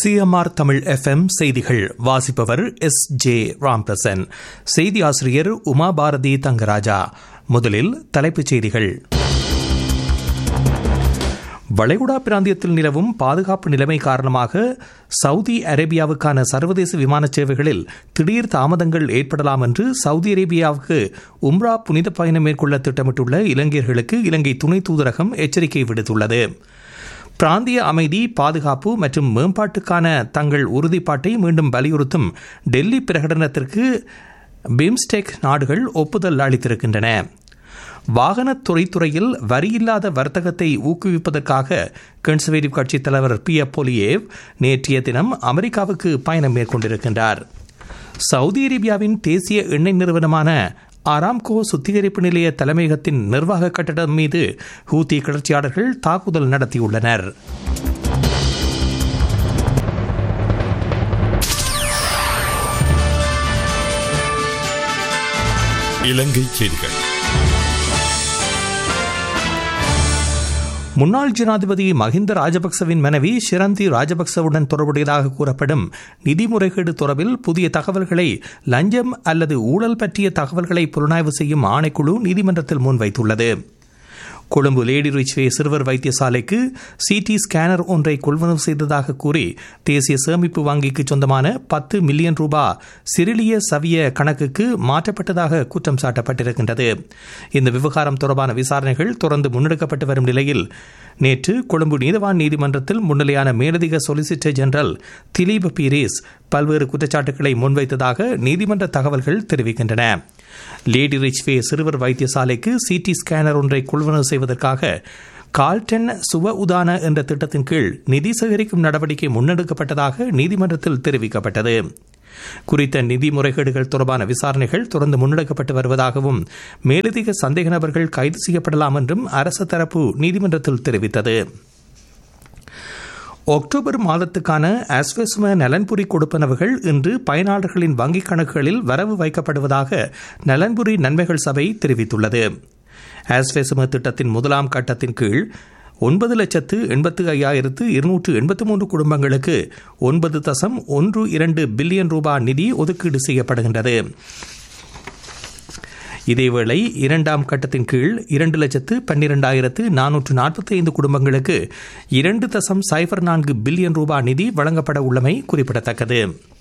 CMR Tamil FM செய்திகள் வாசிப்பவர் S J Ramprasan செய்தி ஆசிரியர் உமா பாரதி தங்கராஜா முதலில் தலைப்புச் செய்திகள் வளைகுடா பிராந்தியத்தில் நிலவும் பாதுகாப்பு நிலைமை காரணமாக சவுதி அரேபியாவுக்கான சர்வதேச விமான சேவைகளில் திடீர் தாமதங்கள் ஏற்படலாம் என்று சவுதி அரேபியாவுக்கு உம்ரா புனித பயணம் மேற்கொள்ள திட்டமிட்டுள்ள இலங்கையர்களுக்கு இலங்கை துணை தூதரகம் எச்சரிக்கை விடுத்துள்ளது பிராந்திய அமைதி பாதுகாப்பு மற்றும் மேம்பாட்டுக்கான தங்கள் உறுதிப்பாட்டை மீண்டும் வலியுறுத்தும் டெல்லி பிரகடனத்திற்கு பிம்ஸ்டெக் நாடுகள் ஒப்புதல் அளித்திருக்கின்றன வாகனத் துறைத்துறையில் வரியில்லாத வர்த்தகத்தை ஊக்குவிப்பதற்காக கன்சர்வேட்டிவ் கட்சித் தலைவர் பி எ போலியேவ் நேற்றைய தினம் அமெரிக்காவுக்கு பயணம் மேற்கொண்டிருக்கின்றார் சவுதி அரேபியாவின் தேசிய எண்ணெய் நிறுவனமான ஆராம்கோ சுத்திகரிப்பு நிலைய தலைமையகத்தின் நிர்வாக கட்டடம் மீது ஹூத்தி கிளர்ச்சியாளர்கள் தாக்குதல் நடத்தியுள்ளனர் இலங்கை செய்திகள் முன்னாள் ஜனாதிபதி மஹிந்த ராஜபக்சவின் மனைவி ஷிரந்தி ராஜபக்சவுடன் தொடர்புடையதாக கூறப்படும் நிதி முறைகேடு தொடர்பில் புதிய தகவல்களை லஞ்சம் அல்லது ஊழல் பற்றிய தகவல்களை புலனாய்வு செய்யும் ஆணைக்குழு நீதிமன்றத்தில் முன்வைத்துள்ளது கொழும்பு லேடி ரிச்வே சிறுவர் வைத்தியசாலைக்கு சிடி ஸ்கேனர் ஒன்றை கொள்வனவு செய்ததாக கூறி தேசிய சேமிப்பு வங்கிக்கு சொந்தமான பத்து மில்லியன் ரூபாய் சிறிலிய சவிய கணக்குக்கு மாற்றப்பட்டதாக குற்றம் சாட்டப்பட்டிருக்கின்றது இந்த விவகாரம் தொடர்பான விசாரணைகள் தொடர்ந்து முன்னெடுக்கப்பட்டு வரும் நிலையில் நேற்று கொழும்பு நீதவான் நீதிமன்றத்தில் முன்னிலையான மேலதிக சொலிசிட்டர் ஜெனரல் திலீப் பீரிஸ் பல்வேறு குற்றச்சாட்டுகளை முன்வைத்ததாக நீதிமன்ற தகவல்கள் தெரிவிக்கின்றன லேடி ரிச்வே சிறுவர் வைத்தியசாலைக்கு சிடி ஸ்கேனர் ஒன்றை கொள்வனவு செய்வதற்காக கால்டன் சுவ உதான என்ற திட்டத்தின் கீழ் நிதி சேகரிக்கும் நடவடிக்கை முன்னெடுக்கப்பட்டதாக நீதிமன்றத்தில் தெரிவிக்கப்பட்டது குறித்த நிதி முறைகேடுகள் தொடர்பான விசாரணைகள் தொடர்ந்து முன்னெடுக்கப்பட்டு வருவதாகவும் மேலதிக சந்தேக நபர்கள் கைது செய்யப்படலாம் என்றும் அரசு தரப்பு நீதிமன்றத்தில் தெரிவித்தது அக்டோபர் மாதத்துக்கான ஆஸ்வெஸ்ம நலன்புரி கொடுப்பனவுகள் இன்று பயனாளர்களின் வங்கிக் கணக்குகளில் வரவு வைக்கப்படுவதாக நலன்புரி நன்மைகள் சபை தெரிவித்துள்ளது ஆஸ்வெஸ்ம திட்டத்தின் முதலாம் கட்டத்தின் கீழ் ஒன்பது லட்சத்து எண்பத்து ஐயாயிரத்து இருநூற்று எண்பத்து மூன்று குடும்பங்களுக்கு ஒன்பது தசம் ஒன்று இரண்டு பில்லியன் ரூபாய் நிதி ஒதுக்கீடு செய்யப்படுகின்றது இதேவேளை இரண்டாம் கட்டத்தின் கீழ் இரண்டு லட்சத்து பன்னிரண்டாயிரத்து நானூற்று நாற்பத்தி ஐந்து குடும்பங்களுக்கு இரண்டு தசம் சைபர் நான்கு பில்லியன் ரூபாய் நிதி வழங்கப்பட உள்ளமை குறிப்பிடத்தக்கது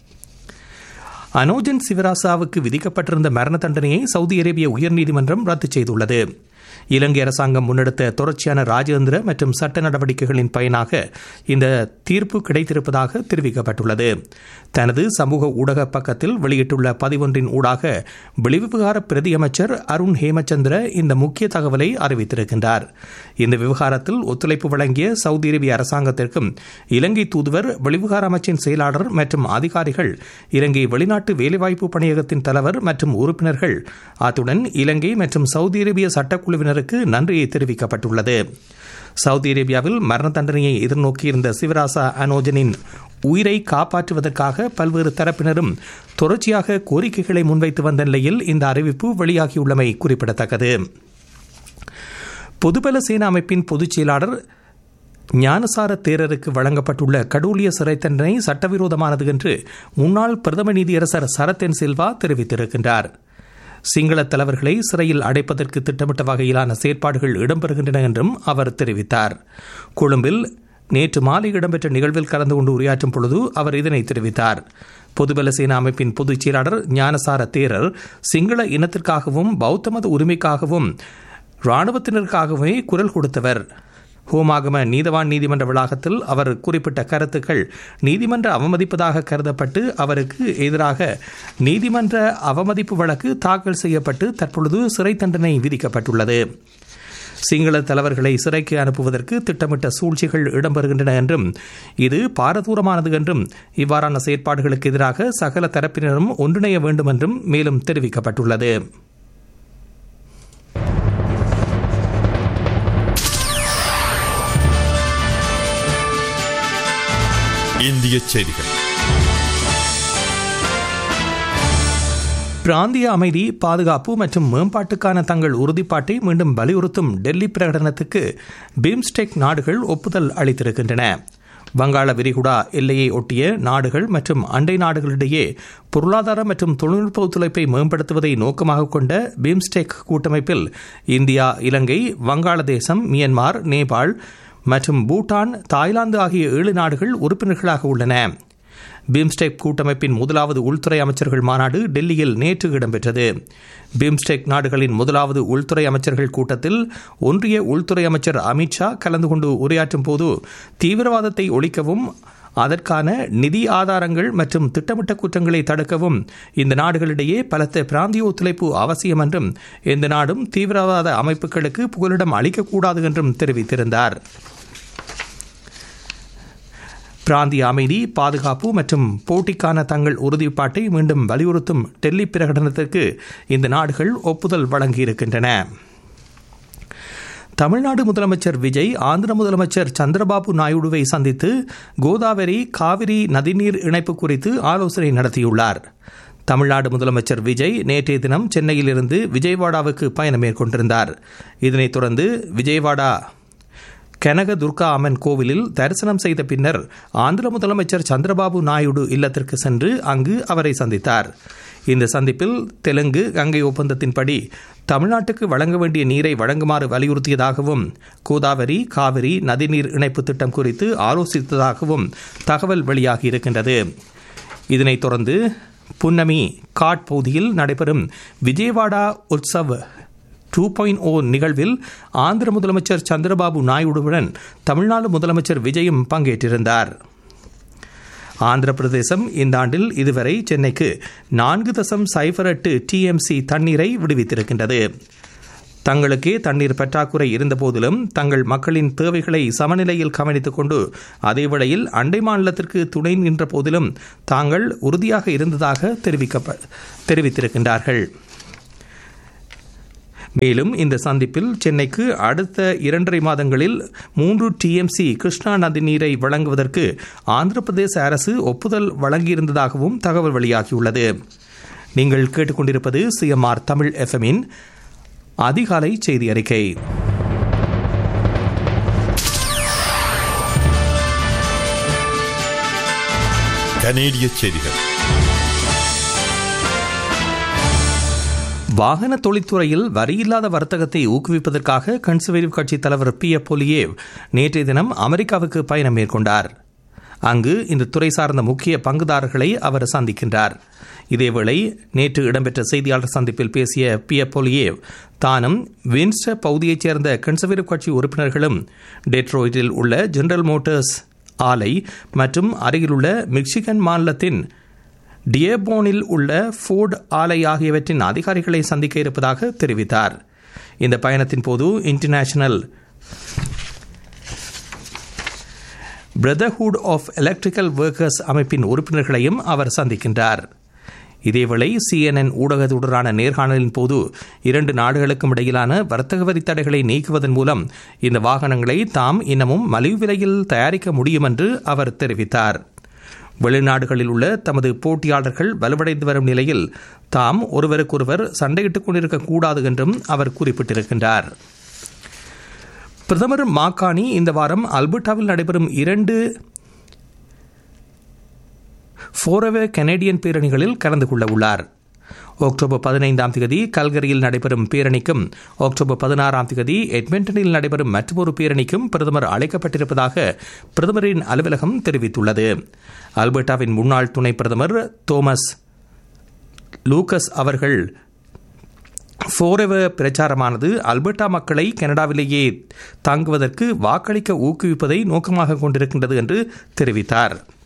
அனோஜன் சிவராசாவுக்கு விதிக்கப்பட்டிருந்த மரண தண்டனையை சவுதி அரேபிய உயர்நீதிமன்றம் ரத்து செய்துள்ளது இலங்கை அரசாங்கம் முன்னெடுத்த தொடர்ச்சியான ராஜேந்திர மற்றும் சட்ட நடவடிக்கைகளின் பயனாக இந்த தீர்ப்பு கிடைத்திருப்பதாக தெரிவிக்கப்பட்டுள்ளது தனது சமூக ஊடக பக்கத்தில் வெளியிட்டுள்ள பதிவொன்றின் ஊடாக வெளிவிவகார பிரதியமைச்சர் அருண் ஹேமச்சந்திர இந்த முக்கிய தகவலை அறிவித்திருக்கின்றார் இந்த விவகாரத்தில் ஒத்துழைப்பு வழங்கிய சவுதி அரேபிய அரசாங்கத்திற்கும் இலங்கை தூதுவர் வெளிவிவகார அமைச்சின் செயலாளர் மற்றும் அதிகாரிகள் இலங்கை வெளிநாட்டு வேலைவாய்ப்பு பணியகத்தின் தலைவர் மற்றும் உறுப்பினர்கள் அத்துடன் இலங்கை மற்றும் சவுதி அரேபிய சட்டக்குழுவினர் குழுவினருக்கு நன்றியை தெரிவிக்கப்பட்டுள்ளது சவுதி அரேபியாவில் மரண தண்டனையை எதிர்நோக்கியிருந்த சிவராசா அனோஜனின் உயிரை காப்பாற்றுவதற்காக பல்வேறு தரப்பினரும் தொடர்ச்சியாக கோரிக்கைகளை முன்வைத்து வந்த நிலையில் இந்த அறிவிப்பு வெளியாகியுள்ளமை குறிப்பிடத்தக்கது பொதுபல சேனா அமைப்பின் பொதுச் செயலாளர் ஞானசார தேரருக்கு வழங்கப்பட்டுள்ள கடூலிய சிறை தண்டனை சட்டவிரோதமானது என்று முன்னாள் பிரதம நீதியரசர் சரத்தென் சில்வா தெரிவித்திருக்கின்றார் சிங்கள தலைவர்களை சிறையில் அடைப்பதற்கு திட்டமிட்ட வகையிலான செயற்பாடுகள் இடம்பெறுகின்றன என்றும் அவர் தெரிவித்தார் கொழும்பில் நேற்று மாலை இடம்பெற்ற நிகழ்வில் கலந்து கொண்டு உரையாற்றும் பொழுது அவர் இதனை தெரிவித்தார் பொதுபல சேனா அமைப்பின் பொதுச் செயலாளர் ஞானசார தேரர் சிங்கள இனத்திற்காகவும் பௌத்த மத உரிமைக்காகவும் இராணுவத்தினருக்காகவே குரல் கொடுத்தவர் ஹோமாகம நீதவான் நீதிமன்ற வளாகத்தில் அவர் குறிப்பிட்ட கருத்துக்கள் நீதிமன்ற அவமதிப்பதாக கருதப்பட்டு அவருக்கு எதிராக நீதிமன்ற அவமதிப்பு வழக்கு தாக்கல் செய்யப்பட்டு தற்பொழுது சிறை தண்டனை விதிக்கப்பட்டுள்ளது சிங்கள தலைவர்களை சிறைக்கு அனுப்புவதற்கு திட்டமிட்ட சூழ்ச்சிகள் இடம்பெறுகின்றன என்றும் இது பாரதூரமானது என்றும் இவ்வாறான செயற்பாடுகளுக்கு எதிராக சகல தரப்பினரும் ஒன்றிணைய வேண்டும் என்றும் மேலும் தெரிவிக்கப்பட்டுள்ளது இந்திய செய்திகள் பிராந்திய அமைதி பாதுகாப்பு மற்றும் மேம்பாட்டுக்கான தங்கள் உறுதிப்பாட்டை மீண்டும் வலியுறுத்தும் டெல்லி பிரகடனத்துக்கு பிம்ஸ்டெக் நாடுகள் ஒப்புதல் அளித்திருக்கின்றன வங்காள விரிகுடா எல்லையை ஒட்டிய நாடுகள் மற்றும் அண்டை நாடுகளிடையே பொருளாதார மற்றும் தொழில்நுட்ப ஒத்துழைப்பை மேம்படுத்துவதை நோக்கமாக கொண்ட பிம்ஸ்டெக் கூட்டமைப்பில் இந்தியா இலங்கை வங்காளதேசம் மியன்மார் நேபாள் மற்றும் பூட்டான் தாய்லாந்து ஆகிய ஏழு நாடுகள் உறுப்பினர்களாக உள்ளன பிம்ஸ்டெக் கூட்டமைப்பின் முதலாவது உள்துறை அமைச்சர்கள் மாநாடு டெல்லியில் நேற்று இடம்பெற்றது பிம்ஸ்டெக் நாடுகளின் முதலாவது உள்துறை அமைச்சர்கள் கூட்டத்தில் ஒன்றிய உள்துறை அமைச்சர் அமித்ஷா கலந்து கொண்டு உரையாற்றும் போது தீவிரவாதத்தை ஒழிக்கவும் அதற்கான நிதி ஆதாரங்கள் மற்றும் திட்டமிட்ட குற்றங்களை தடுக்கவும் இந்த நாடுகளிடையே பலத்த பிராந்திய ஒத்துழைப்பு அவசியம் என்றும் எந்த நாடும் தீவிரவாத அமைப்புகளுக்கு புகலிடம் அளிக்கக்கூடாது என்றும் தெரிவித்திருந்தார் பிராந்திய அமைதி பாதுகாப்பு மற்றும் போட்டிக்கான தங்கள் உறுதிப்பாட்டை மீண்டும் வலியுறுத்தும் டெல்லி பிரகடனத்திற்கு இந்த நாடுகள் ஒப்புதல் வழங்கியிருக்கின்றன தமிழ்நாடு முதலமைச்சர் விஜய் ஆந்திர முதலமைச்சர் சந்திரபாபு நாயுடுவை சந்தித்து கோதாவரி காவிரி நதிநீர் இணைப்பு குறித்து ஆலோசனை நடத்தியுள்ளார் தமிழ்நாடு முதலமைச்சர் விஜய் நேற்றைய தினம் சென்னையிலிருந்து விஜயவாடாவுக்கு பயணம் மேற்கொண்டிருந்தார் இதனைத் தொடர்ந்து விஜயவாடா கனக துர்கா அம்மன் கோவிலில் தரிசனம் செய்த பின்னர் ஆந்திர முதலமைச்சர் சந்திரபாபு நாயுடு இல்லத்திற்கு சென்று அங்கு அவரை சந்தித்தார் இந்த சந்திப்பில் தெலுங்கு கங்கை ஒப்பந்தத்தின்படி தமிழ்நாட்டுக்கு வழங்க வேண்டிய நீரை வழங்குமாறு வலியுறுத்தியதாகவும் கோதாவரி காவிரி நதிநீர் இணைப்பு திட்டம் குறித்து ஆலோசித்ததாகவும் தகவல் வெளியாகியிருக்கின்றது இதனைத் தொடர்ந்து புன்னமி காட் பகுதியில் நடைபெறும் Vijayawada Utsav two point O நிகழ்வில் ஆந்திர முதலமைச்சர் சந்திரபாபு நாயுடுவுடன் தமிழ்நாடு முதலமைச்சர் விஜயும் பங்கேற்றிருந்தார் ஆந்திர பிரதேசம் இந்த ஆண்டில் இதுவரை சென்னைக்கு நான்கு தசம் சைபர் எட்டு டிஎம்சி தண்ணீரை விடுவித்திருக்கின்றது தங்களுக்கே தண்ணீர் பற்றாக்குறை இருந்தபோதிலும் தங்கள் மக்களின் தேவைகளை சமநிலையில் கவனித்துக் கொண்டு அதேவேளையில் அண்டை மாநிலத்திற்கு துணை நின்ற போதிலும் தாங்கள் உறுதியாக இருந்ததாக தெரிவிக்க தெரிவித்திருக்கின்றார்கள் மேலும் இந்த சந்திப்பில் சென்னைக்கு அடுத்த இரண்டரை மாதங்களில் மூன்று டிஎம்சி கிருஷ்ணா நதி நீரை வழங்குவதற்கு ஆந்திர பிரதேச அரசு ஒப்புதல் வழங்கியிருந்ததாகவும் தகவல் வெளியாகியுள்ளது நீங்கள் கேட்டுக்கொண்டிருப்பது சிஎம்ஆர் தமிழ் எஃப்எம்மின் அதிகாலை செய்தி அறிக்கை கனேடிய செய்திகள் வாகன தொழில்துறையில் வரியில்லாத வர்த்தகத்தை ஊக்குவிப்பதற்காக கன்சர்வேட்டிவ் கட்சி தலைவர் பி எ பொலியேவ் நேற்றைய தினம் அமெரிக்காவுக்கு பயணம் மேற்கொண்டார் அங்கு இந்த துறை சார்ந்த முக்கிய பங்குதாரர்களை அவர் சந்திக்கின்றார் இதேவேளை நேற்று இடம்பெற்ற செய்தியாளர் சந்திப்பில் பேசிய பி எ பொலியேவ் தானும் வின்ஸ்டர் பகுதியைச் சேர்ந்த கன்சர்வேட்டிவ் கட்சி உறுப்பினர்களும் டெட்ரோயிட்டில் உள்ள ஜெனரல் மோட்டார்ஸ் ஆலை மற்றும் அருகிலுள்ள மிக்சிகன் மாநிலத்தின் டியபோனில் உள்ள ஃபோர்ட் ஆலை ஆகியவற்றின் அதிகாரிகளை சந்திக்க இருப்பதாக தெரிவித்தார் இந்த பயணத்தின் போது international brotherhood of electrical workers அமைப்பின் உறுப்பினர்களையும் அவர் சந்திக்கின்றார் இதேவேளை சிஎன்என் ஊடகத்துடனான நேர்காணலின் போது இரண்டு நாடுகளுக்கும் இடையிலான வர்த்தக வரி தடைகளை நீக்குவதன் மூலம் இந்த வாகனங்களை தாம் இன்னமும் மலிவு விலையில் தயாரிக்க முடியும் என்று அவர் தெரிவித்தார் வெளிநாடுகளில் உள்ள தமது போட்டியாளர்கள் வலுவடைந்து வரும் நிலையில் தாம் ஒருவருக்கொருவர் சண்டையிட்டுக் கொண்டிருக்க கூடாது என்றும் அவர் குறிப்பிட்டிருக்கின்றார் பிரதமர் மாக்கானி இந்த வாரம் அல்பர்டாவில் நடைபெறும் இரண்டு ஃபோரவே கனேடியன் பேரணிகளில் கலந்து கொள்ள உள்ளார் அக்டோபர் பதினைந்தாம் தேதி கல்கரியில் நடைபெறும் பேரணிக்கும் அக்டோபர் பதினாறாம் தேதி எட்மெண்டனில் நடைபெறும் மற்றொரு பேரணிக்கும் பிரதமர் அழைக்கப்பட்டிருப்பதாக பிரதமரின் அலுவலகம் தெரிவித்துள்ளது அல்பர்டாவின் முன்னாள் துணை பிரதமர் தோமஸ் லூகஸ் அவர்கள் ஃபோரெவர் பிரச்சாரமானது அல்பர்டா மக்களை கனடாவிலேயே தாங்குவதற்கு வாக்களிக்க ஊக்குவிப்பதை நோக்கமாக கொண்டிருக்கின்றது என்று தெரிவித்தார்